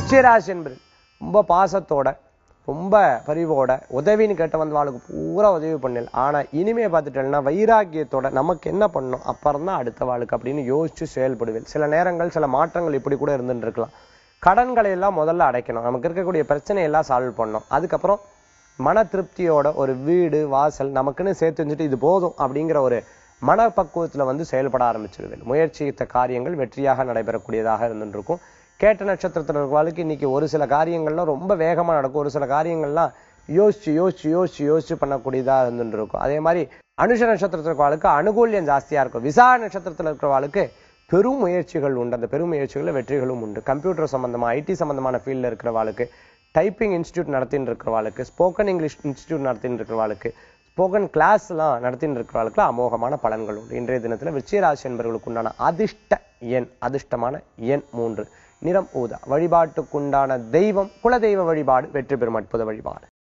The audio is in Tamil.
விருச்சிகராசி என்பது ரொம்ப பாசத்தோட ரொம்ப பரிவோட உதவின்னு கேட்ட வந்தவாளுக்கு பூரா உதவி பண்ணல ஆனா இனிமே பார்த்துட்டேன்னா வைராக்கியத்தோட நமக்கு என்ன பண்ணணும் அப்புறம் தான் அடுத்த வாளுக்கு அப்படின்னு யோசிச்சு செயல்படுவேன் சில நேரங்கள் சில மாற்றங்கள் இப்படி கூட இருந்துட்டு இருக்கலாம் கடன்களை எல்லாம் முதல்ல அடைக்கணும் நமக்கு இருக்கக்கூடிய பிரச்சனையெல்லாம் சால்வ் பண்ணணும் அதுக்கப்புறம் மன திருப்தியோட ஒரு வீடு வாசல் நமக்குன்னு சேர்த்து வச்சுட்டு இது போதும் அப்படிங்கிற ஒரு மனப்பக்குவத்துல வந்து செயல்பட ஆரம்பிச்சிருவேன் முயற்சித்த காரியங்கள் வெற்றியாக நடைபெறக்கூடியதாக இருந்துட்டு இருக்கும் கேட்ட நட்சத்திரத்தில் இருக்கிறவங்களுக்கு இன்னைக்கு ஒரு சில காரியங்கள்லாம் ரொம்ப வேகமா நடக்கும் ஒரு சில காரியங்கள்லாம் யோசிச்சு யோசிச்சு யோசிச்சு யோசிச்சு பண்ணக்கூடியதா இருந்துட்டு இருக்கும் அதே மாதிரி அனுஷ நட்சத்திரத்தில் இருக்கிறவங்களுக்கு அனுகூல்யம் ஜாஸ்தியா இருக்கும் விசா நட்சத்திரத்தில் இருக்கிறவங்களுக்கு பெரும் முயற்சிகள் உண்டு அந்த பெரும் முயற்சிகளில் வெற்றிகளும் உண்டு கம்ப்யூட்டர் சம்பந்தமா ஐடி சம்பந்தமான ஃபீல்டில் இருக்கிறவாளுக்கு டைப்பிங் இன்ஸ்டியூட் நடத்தின்னு இருக்கிறவாளுக்கு ஸ்போக்கன் இங்கிலீஷ் இன்ஸ்டியூட் நடத்தின்னு இருக்கிறவாளுக்கு ஸ்போக்கன் கிளாஸ்லாம் நடத்தின்னு இருக்கிறவாளுக்கு அமோகமான பலன்கள் உண்டு இன்றைய தினத்துல விருச்சிகராசி என்பவர்களுக்கு உண்டான அதிர்ஷ்ட எண் அதிர்ஷ்டமான எண் மூன்று நிறம் ஊதா வழிபாட்டுக்குண்டான தெய்வம் குலதெய்வ வழிபாடு வெற்றி பெறும் அற்புத வழிபாடு